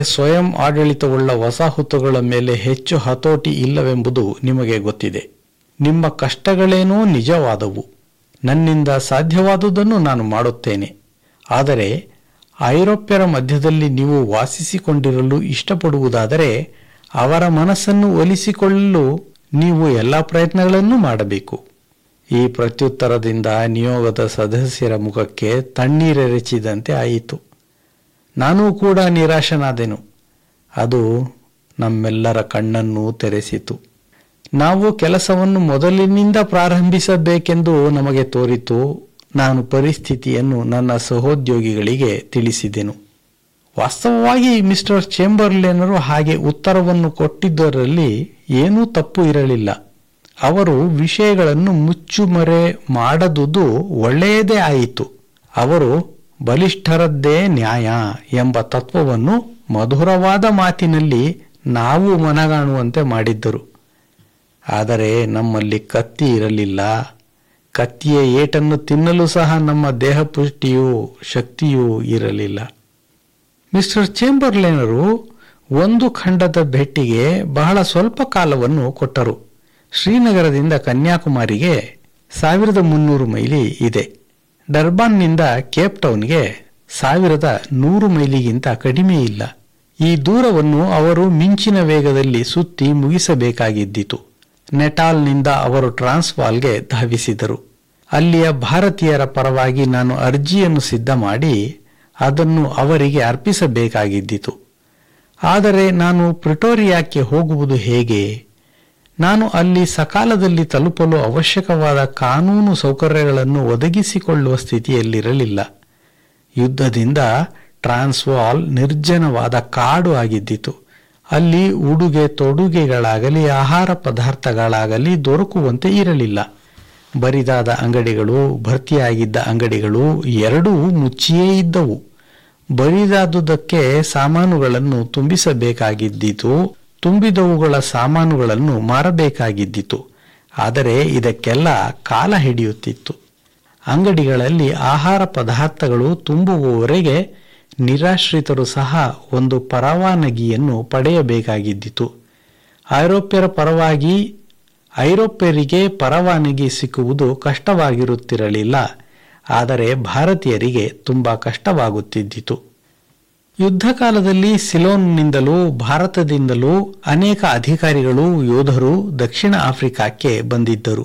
ಸ್ವಯಂ ಆಡಳಿತವುಳ್ಳ ವಸಾಹತುಗಳ ಮೇಲೆ ಹೆಚ್ಚು ಹತೋಟಿ ಇಲ್ಲವೆಂಬುದು ನಿಮಗೆ ಗೊತ್ತಿದೆ ನಿಮ್ಮ ಕಷ್ಟಗಳೇನೋ ನಿಜವಾದವು ನನ್ನಿಂದ ಸಾಧ್ಯವಾದುದನ್ನು ನಾನು ಮಾಡುತ್ತೇನೆ ಆದರೆ ಐರೋಪ್ಯರ ಮಧ್ಯದಲ್ಲಿ ನೀವು ವಾಸಿಸಿಕೊಂಡಿರಲು ಇಷ್ಟಪಡುವುದಾದರೆ ಅವರ ಮನಸ್ಸನ್ನು ಒಲಿಸಿಕೊಳ್ಳಲು ನೀವು ಎಲ್ಲ ಪ್ರಯತ್ನಗಳನ್ನು ಮಾಡಬೇಕು ಈ ಪ್ರತ್ಯುತ್ತರದಿಂದ ನಿಯೋಗದ ಸದಸ್ಯರ ಮುಖಕ್ಕೆ ತಣ್ಣೀರೆರಚಿದಂತೆ ಆಯಿತು ನಾನೂ ಕೂಡ ನಿರಾಶನಾದೆನು ಅದು ನಮ್ಮೆಲ್ಲರ ಕಣ್ಣನ್ನು ತೆರೆಸಿತು ನಾವು ಕೆಲಸವನ್ನು ಮೊದಲಿನಿಂದ ಪ್ರಾರಂಭಿಸಬೇಕೆಂದು ನಮಗೆ ತೋರಿತು ನಾನು ಪರಿಸ್ಥಿತಿಯನ್ನು ನನ್ನ ಸಹೋದ್ಯೋಗಿಗಳಿಗೆ ತಿಳಿಸಿದೆನು ವಾಸ್ತವವಾಗಿ ಮಿಸ್ಟರ್ ಚೇಂಬರ್ಲೇನರು ಹಾಗೆ ಉತ್ತರವನ್ನು ಕೊಟ್ಟಿದ್ದರಲ್ಲಿ ಏನೂ ತಪ್ಪು ಇರಲಿಲ್ಲ ಅವರು ವಿಷಯಗಳನ್ನು ಮುಚ್ಚುಮರೆ ಮಾಡದುದು ಒಳ್ಳೆಯದೇ ಆಯಿತು ಅವರು ಬಲಿಷ್ಠರದ್ದೇ ನ್ಯಾಯ ಎಂಬ ತತ್ವವನ್ನು ಮಧುರವಾದ ಮಾತಿನಲ್ಲಿ ನಾವು ಮನಗಾಣುವಂತೆ ಮಾಡಿದ್ದರು ಆದರೆ ನಮ್ಮಲ್ಲಿ ಕತ್ತಿ ಇರಲಿಲ್ಲ ಕತ್ತಿಯ ಏಟನ್ನು ತಿನ್ನಲು ಸಹ ನಮ್ಮ ದೇಹ ಪುಷ್ಟಿಯೂ ಶಕ್ತಿಯೂ ಇರಲಿಲ್ಲ ಮಿಸ್ಟರ್ ಚೇಂಬರ್ಲೇನರು ಒಂದು ಖಂಡದ ಭೇಟಿಗೆ ಬಹಳ ಸ್ವಲ್ಪ ಕಾಲವನ್ನು ಕೊಟ್ಟರು ಶ್ರೀನಗರದಿಂದ ಕನ್ಯಾಕುಮಾರಿಗೆ ಸಾವಿರದ ಮುನ್ನೂರು ಮೈಲಿ ಇದೆ ಡರ್ಬಾನ್ನಿಂದ ಕೇಪ್ ಟೌನ್ಗೆ ಸಾವಿರದ ನೂರು ಮೈಲಿಗಿಂತ ಕಡಿಮೆ ಇಲ್ಲ ಈ ದೂರವನ್ನು ಅವರು ಮಿಂಚಿನ ವೇಗದಲ್ಲಿ ಸುತ್ತಿ ಮುಗಿಸಬೇಕಾಗಿದ್ದಿತು ನೆಟಾಲ್ನಿಂದ ಅವರು ಟ್ರಾನ್ಸ್ವಾಲ್ಗೆ ಧಾವಿಸಿದರು ಅಲ್ಲಿಯ ಭಾರತೀಯರ ಪರವಾಗಿ ನಾನು ಅರ್ಜಿಯನ್ನು ಸಿದ್ಧ ಮಾಡಿ ಅದನ್ನು ಅವರಿಗೆ ಅರ್ಪಿಸಬೇಕಾಗಿದ್ದಿತು ಆದರೆ ನಾನು ಪ್ರಿಟೋರಿಯಾಕ್ಕೆ ಹೋಗುವುದು ಹೇಗೆ ನಾನು ಅಲ್ಲಿ ಸಕಾಲದಲ್ಲಿ ತಲುಪಲು ಅವಶ್ಯಕವಾದ ಕಾನೂನು ಸೌಕರ್ಯಗಳನ್ನು ಒದಗಿಸಿಕೊಳ್ಳುವ ಸ್ಥಿತಿಯಲ್ಲಿರಲಿಲ್ಲ ಯುದ್ಧದಿಂದ ಟ್ರಾನ್ಸ್ವಾಲ್ ನಿರ್ಜನವಾದ ಕಾಡು ಆಗಿದ್ದಿತು ಅಲ್ಲಿ ಉಡುಗೆ ತೊಡುಗೆಗಳಾಗಲಿ ಆಹಾರ ಪದಾರ್ಥಗಳಾಗಲಿ ದೊರಕುವಂತೆ ಇರಲಿಲ್ಲ ಬರಿದಾದ ಅಂಗಡಿಗಳು ಭರ್ತಿಯಾಗಿದ್ದ ಅಂಗಡಿಗಳು ಎರಡೂ ಮುಚ್ಚಿಯೇ ಇದ್ದವು ಬರಿದಾದುದಕ್ಕೆ ಸಾಮಾನುಗಳನ್ನು ತುಂಬಿಸಬೇಕಾಗಿದ್ದಿತು ತುಂಬಿದವುಗಳ ಸಾಮಾನುಗಳನ್ನು ಮಾರಬೇಕಾಗಿದ್ದಿತು ಆದರೆ ಇದಕ್ಕೆಲ್ಲ ಕಾಲ ಹಿಡಿಯುತ್ತಿತ್ತು ಅಂಗಡಿಗಳಲ್ಲಿ ಆಹಾರ ಪದಾರ್ಥಗಳು ತುಂಬುವವರೆಗೆ ನಿರಾಶ್ರಿತರು ಸಹ ಒಂದು ಪರವಾನಗಿಯನ್ನು ಪಡೆಯಬೇಕಾಗಿದ್ದಿತು ಐರೋಪ್ಯರ ಪರವಾಗಿ ಐರೋಪ್ಯರಿಗೆ ಪರವಾನಗಿ ಸಿಕ್ಕುವುದು ಕಷ್ಟವಾಗಿರುತ್ತಿರಲಿಲ್ಲ ಆದರೆ ಭಾರತೀಯರಿಗೆ ತುಂಬ ಕಷ್ಟವಾಗುತ್ತಿದ್ದಿತು ಯುದ್ಧ ಕಾಲದಲ್ಲಿ ಸಿಲೋನ್ನಿಂದಲೂ ಭಾರತದಿಂದಲೂ ಅನೇಕ ಅಧಿಕಾರಿಗಳು ಯೋಧರು ದಕ್ಷಿಣ ಆಫ್ರಿಕಾಕ್ಕೆ ಬಂದಿದ್ದರು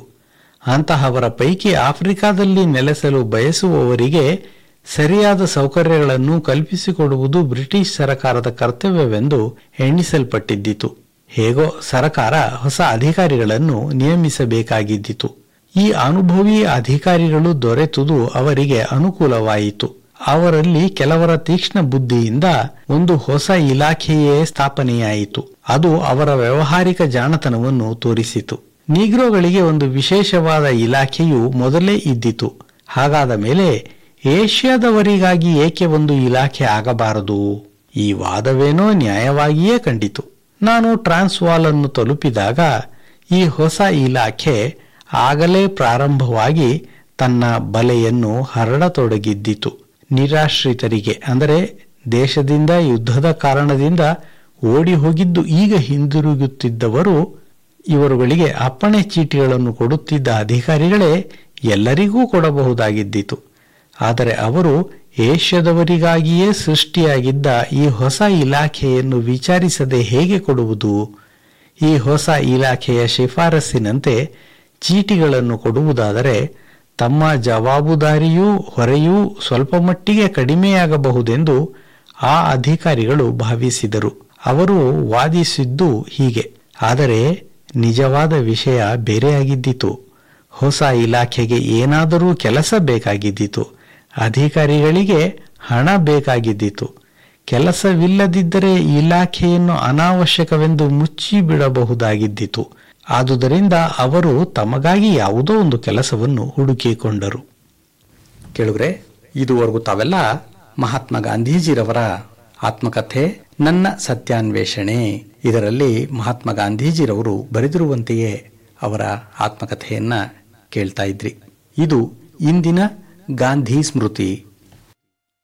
ಅಂತಹವರ ಪೈಕಿ ಆಫ್ರಿಕಾದಲ್ಲಿ ನೆಲೆಸಲು ಬಯಸುವವರಿಗೆ ಸರಿಯಾದ ಸೌಕರ್ಯಗಳನ್ನು ಕಲ್ಪಿಸಿಕೊಡುವುದು ಬ್ರಿಟಿಷ್ ಸರಕಾರದ ಕರ್ತವ್ಯವೆಂದು ಎಣಿಸಲ್ಪಟ್ಟಿದ್ದಿತು ಹೇಗೋ ಸರಕಾರ ಹೊಸ ಅಧಿಕಾರಿಗಳನ್ನು ನಿಯಮಿಸಬೇಕಾಗಿದ್ದಿತು ಈ ಅನುಭವಿ ಅಧಿಕಾರಿಗಳು ದೊರೆತುದು ಅವರಿಗೆ ಅನುಕೂಲವಾಯಿತು ಅವರಲ್ಲಿ ಕೆಲವರ ತೀಕ್ಷ್ಣ ಬುದ್ಧಿಯಿಂದ ಒಂದು ಹೊಸ ಇಲಾಖೆಯೇ ಸ್ಥಾಪನೆಯಾಯಿತು ಅದು ಅವರ ವ್ಯವಹಾರಿಕ ಜಾಣತನವನ್ನು ತೋರಿಸಿತು ನೀಗ್ರೋಗಳಿಗೆ ಒಂದು ವಿಶೇಷವಾದ ಇಲಾಖೆಯು ಮೊದಲೇ ಇದ್ದಿತು ಹಾಗಾದ ಮೇಲೆ ಏಷ್ಯಾದವರಿಗಾಗಿ ಏಕೆ ಒಂದು ಇಲಾಖೆ ಆಗಬಾರದು ಈ ವಾದವೇನೋ ನ್ಯಾಯವಾಗಿಯೇ ಕಂಡಿತು ನಾನು ಟ್ರಾನ್ಸ್ವಾಲ್ ಅನ್ನು ತಲುಪಿದಾಗ ಈ ಹೊಸ ಇಲಾಖೆ ಆಗಲೇ ಪ್ರಾರಂಭವಾಗಿ ತನ್ನ ಬಲೆಯನ್ನು ಹರಡತೊಡಗಿದ್ದಿತು ನಿರಾಶ್ರಿತರಿಗೆ ಅಂದರೆ ದೇಶದಿಂದ ಯುದ್ಧದ ಕಾರಣದಿಂದ ಓಡಿ ಹೋಗಿದ್ದು ಈಗ ಹಿಂದಿರುಗುತ್ತಿದ್ದವರು ಇವರುಗಳಿಗೆ ಅಪ್ಪಣೆ ಚೀಟಿಗಳನ್ನು ಕೊಡುತ್ತಿದ್ದ ಅಧಿಕಾರಿಗಳೇ ಎಲ್ಲರಿಗೂ ಕೊಡಬಹುದಾಗಿದ್ದಿತು ಆದರೆ ಅವರು ಏಷ್ಯಾದವರಿಗಾಗಿಯೇ ಸೃಷ್ಟಿಯಾಗಿದ್ದ ಈ ಹೊಸ ಇಲಾಖೆಯನ್ನು ವಿಚಾರಿಸದೆ ಹೇಗೆ ಕೊಡುವುದು ಈ ಹೊಸ ಇಲಾಖೆಯ ಶಿಫಾರಸ್ಸಿನಂತೆ ಚೀಟಿಗಳನ್ನು ಕೊಡುವುದಾದರೆ ತಮ್ಮ ಜವಾಬುದಾರಿಯೂ ಹೊರೆಯೂ ಸ್ವಲ್ಪ ಮಟ್ಟಿಗೆ ಕಡಿಮೆಯಾಗಬಹುದೆಂದು ಆ ಅಧಿಕಾರಿಗಳು ಭಾವಿಸಿದರು ಅವರು ವಾದಿಸಿದ್ದು ಹೀಗೆ ಆದರೆ ನಿಜವಾದ ವಿಷಯ ಬೇರೆಯಾಗಿದ್ದಿತು ಹೊಸ ಇಲಾಖೆಗೆ ಏನಾದರೂ ಕೆಲಸ ಬೇಕಾಗಿದ್ದಿತು ಅಧಿಕಾರಿಗಳಿಗೆ ಹಣ ಬೇಕಾಗಿದ್ದಿತು ಕೆಲಸವಿಲ್ಲದಿದ್ದರೆ ಇಲಾಖೆಯನ್ನು ಅನಾವಶ್ಯಕವೆಂದು ಮುಚ್ಚಿಬಿಡಬಹುದಾಗಿದ್ದಿತು ಆದುದರಿಂದ ಅವರು ತಮಗಾಗಿ ಯಾವುದೋ ಒಂದು ಕೆಲಸವನ್ನು ಹುಡುಕಿಕೊಂಡರು ಕೇಳುಗ್ರೆ ಇದುವರೆಗೂ ತಾವೆಲ್ಲ ಮಹಾತ್ಮ ಗಾಂಧೀಜಿರವರ ಆತ್ಮಕಥೆ ನನ್ನ ಸತ್ಯಾನ್ವೇಷಣೆ ಇದರಲ್ಲಿ ಮಹಾತ್ಮ ಗಾಂಧೀಜಿರವರು ಬರೆದಿರುವಂತೆಯೇ ಅವರ ಆತ್ಮಕಥೆಯನ್ನ ಕೇಳ್ತಾ ಇದ್ರಿ ಇದು ಇಂದಿನ ಗಾಂಧಿ ಸ್ಮೃತಿ